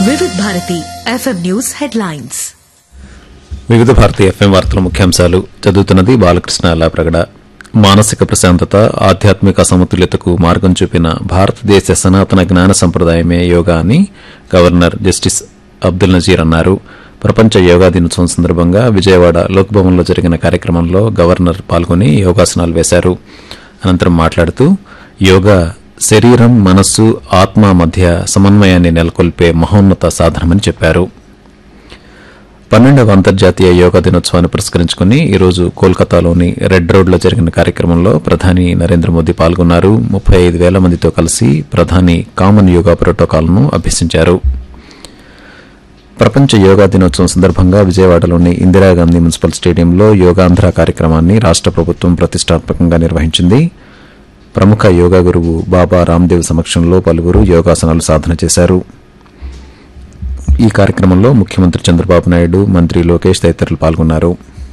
వివిధ Bharati FM news headlines వివిధ Bharati FM వార్తల ముఖ్యాంశాలు చదువుతున్నది బాలకృష్ణ లాప్రగడ మానసిక ప్రశాంతత ఆధ్యాత్మిక సమతుల్యతకు మార్గం చూపిన భారతదేశ సనాతన జ్ఞాన సంప్రదాయమే యోగా అని గవర్నర్ జస్టిస్ అబ్దుల్ నజీర్ అన్నారు ప్రపంచ యోగా దినోత్సవం సందర్భంగా విజయవాడ లోక్భవన్లో జరిగిన కార్యక్రమంలో గవర్నర్ పాల్గొని యోగాసనాలు వేశారు అనంతరం మాట్లాడుతూ యోగా శరీరం మనస్సు ఆత్మ మధ్య సమన్వయాన్ని నెలకొల్పే మహోన్నత సాధనమని చెప్పారు పన్నెండవ అంతర్జాతీయ యోగా దినోత్సవాన్ని పురస్కరించుకుని ఈరోజు కోల్కతాలోని రెడ్ రోడ్లో జరిగిన కార్యక్రమంలో ప్రధాని నరేంద్ర మోదీ పాల్గొన్నారు ముప్పై ఐదు వేల మందితో కలిసి ప్రధాని కామన్ యోగా ప్రోటోకాల్ను అభ్యసించారు ప్రపంచ యోగా దినోత్సవం సందర్భంగా విజయవాడలోని ఇందిరాగాంధీ మున్సిపల్ స్టేడియంలో యోగాంధ్ర కార్యక్రమాన్ని రాష్ట ప్రభుత్వం ప్రతిష్టాత్మకంగా నిర్వహించింది ప్రముఖ యోగా గురువు బాబా రామ్దేవ్ సమక్షంలో పలువురు యోగాసనాలు సాధన చేశారు ఈ కార్యక్రమంలో ముఖ్యమంత్రి చంద్రబాబు నాయుడు మంత్రి లోకేష్ తదితరులు పాల్గొన్నారు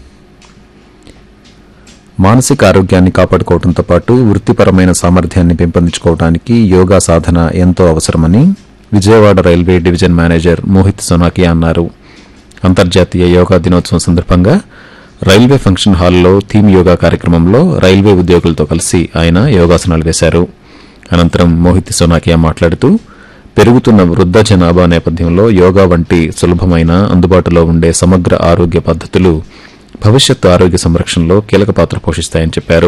మానసిక ఆరోగ్యాన్ని కాపాడుకోవడంతో పాటు వృత్తిపరమైన సామర్థ్యాన్ని పెంపొందించుకోవడానికి యోగా సాధన ఎంతో అవసరమని Vijayawada railway division manager Mohit Sonakia అన్నారు అంతర్జాతీయ యోగా దినోత్సవం సందర్భంగా రైల్వే ఫంక్షన్ హాల్లో థీమ్ యోగా కార్యక్రమంలో రైల్వే ఉద్యోగులతో కలిసి ఆయన యోగాసనాలు వేశారు అనంతరం మోహిత్ సోనాకియా మాట్లాడుతూ పెరుగుతున్న వృద్ధ జనాభా నేపథ్యంలో యోగా వంటి సులభమైన అందుబాటులో ఉండే సమగ్ర ఆరోగ్య పద్దతులు భవిష్యత్తు ఆరోగ్య సంరక్షణలో కీలక పాత్ర పోషిస్తాయని చెప్పారు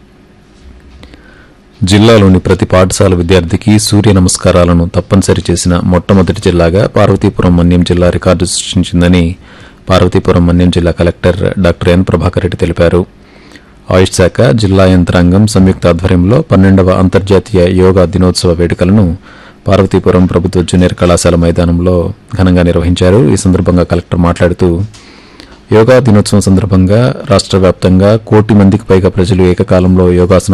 జిల్లాలోని ప్రతి పాఠశాల విద్యార్థికి సూర్య నమస్కారాలను తప్పనిసరి చేసిన మొట్టమొదటి జిల్లాగా పార్వతీపురం మన్యం జిల్లా రికార్డు సృష్టించిందని పార్వతీపురం మన్యం జిల్లా collector doctor N Prabhakar Reddy తెలిపారు ఆయుష్ శాఖ జిల్లా యంత్రాంగం సంయుక్త ఆధ్వర్యంలో పన్నెండవ అంతర్జాతీయ యోగా దినోత్సవ వేడుకలను పార్వతీపురం ప్రభుత్వ జూనియర్ కళాశాల మైదానంలో ఘనంగా నిర్వహించారు ఈ సందర్భంగా కలెక్టర్ మాట్లాడుతూ యోగా దినోత్సవం సందర్భంగా రాష్ట్ర వ్యాప్తంగా కోటి మందికి పైగా ప్రజలు ఏకకాలంలో యోగాసనం